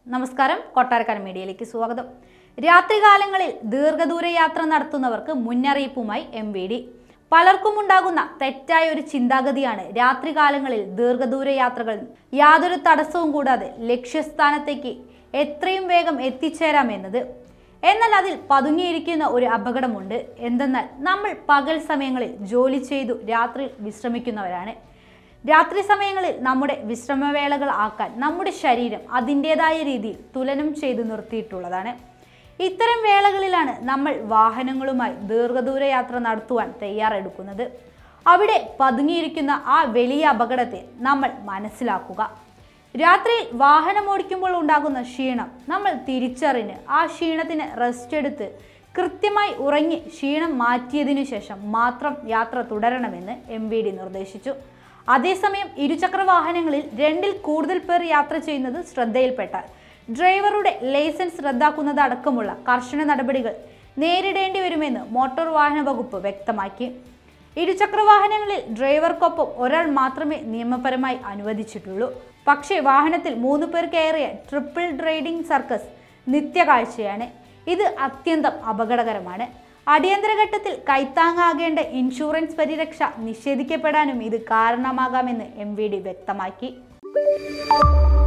നമസ്കാരം കൊട്ടാരക്കര മീഡിയയിലേക്ക് സ്വാഗതം രാത്രികാലങ്ങളിൽ ദീർഘദൂര യാത്ര നടത്തുന്നവർക്ക് മുന്നറിയിപ്പുമായി എം വി ഡി പലർക്കും ഉണ്ടാകുന്ന തെറ്റായ ഒരു ചിന്താഗതിയാണ് രാത്രികാലങ്ങളിൽ ദീർഘദൂര യാത്രകൾ യാതൊരു തടസ്സവും കൂടാതെ ലക്ഷ്യസ്ഥാനത്തേക്ക് എത്രയും വേഗം എത്തിച്ചേരാമെന്നത് എന്നാൽ അതിൽ പതുങ്ങിയിരിക്കുന്ന ഒരു അപകടമുണ്ട് എന്തെന്നാൽ നമ്മൾ പകൽ സമയങ്ങളിൽ ജോലി ചെയ്തു രാത്രിയിൽ വിശ്രമിക്കുന്നവരാണ് രാത്രി സമയങ്ങളിൽ നമ്മുടെ വിശ്രമവേളകൾ ആക്കാൻ നമ്മുടെ ശരീരം അതിൻ്റെതായ രീതിയിൽ തുലനം ചെയ്തു നിർത്തിയിട്ടുള്ളതാണ് ഇത്തരം വേളകളിലാണ് നമ്മൾ വാഹനങ്ങളുമായി ദീർഘദൂര യാത്ര നടത്തുവാൻ തയ്യാറെടുക്കുന്നത് അവിടെ പതുങ്ങിയിരിക്കുന്ന ആ വലിയ അപകടത്തെ നമ്മൾ മനസ്സിലാക്കുക രാത്രിയിൽ വാഹനം ഓടിക്കുമ്പോൾ ഉണ്ടാകുന്ന ക്ഷീണം നമ്മൾ തിരിച്ചറിഞ്ഞ് ആ ക്ഷീണത്തിന് റെസ്റ്റ് എടുത്ത് കൃത്യമായി ഉറങ്ങി ക്ഷീണം മാറ്റിയതിനു ശേഷം മാത്രം യാത്ര തുടരണമെന്ന് എം വി ഡി നിർദ്ദേശിച്ചു അതേസമയം ഇരുചക്ര വാഹനങ്ങളിൽ രണ്ടിൽ കൂടുതൽ പേർ യാത്ര ചെയ്യുന്നത് ശ്രദ്ധയിൽപ്പെട്ടാൽ ഡ്രൈവറുടെ ലൈസൻസ് റദ്ദാക്കുന്നത് അടക്കമുള്ള കർശന നടപടികൾ നേരിടേണ്ടി വരുമെന്ന് മോട്ടോർ വാഹന വകുപ്പ് വ്യക്തമാക്കി ഇരുചക്ര വാഹനങ്ങളിൽ ഡ്രൈവർക്കൊപ്പം ഒരാൾ മാത്രമേ നിയമപരമായി അനുവദിച്ചിട്ടുള്ളൂ പക്ഷേ വാഹനത്തിൽ മൂന്ന് പേർ കയറിയ ട്രിപ്പിൾ റൈഡിംഗ് സർക്കസ് നിത്യകാഴ്ചയാണ് ഇത് അത്യന്തം അപകടകരമാണ് അടിയന്തര ഘട്ടത്തിൽ കൈത്താങ്ങാകേണ്ട ഇൻഷുറൻസ് പരിരക്ഷ നിഷേധിക്കപ്പെടാനും ഇത് കാരണമാകാമെന്ന് എം വ്യക്തമാക്കി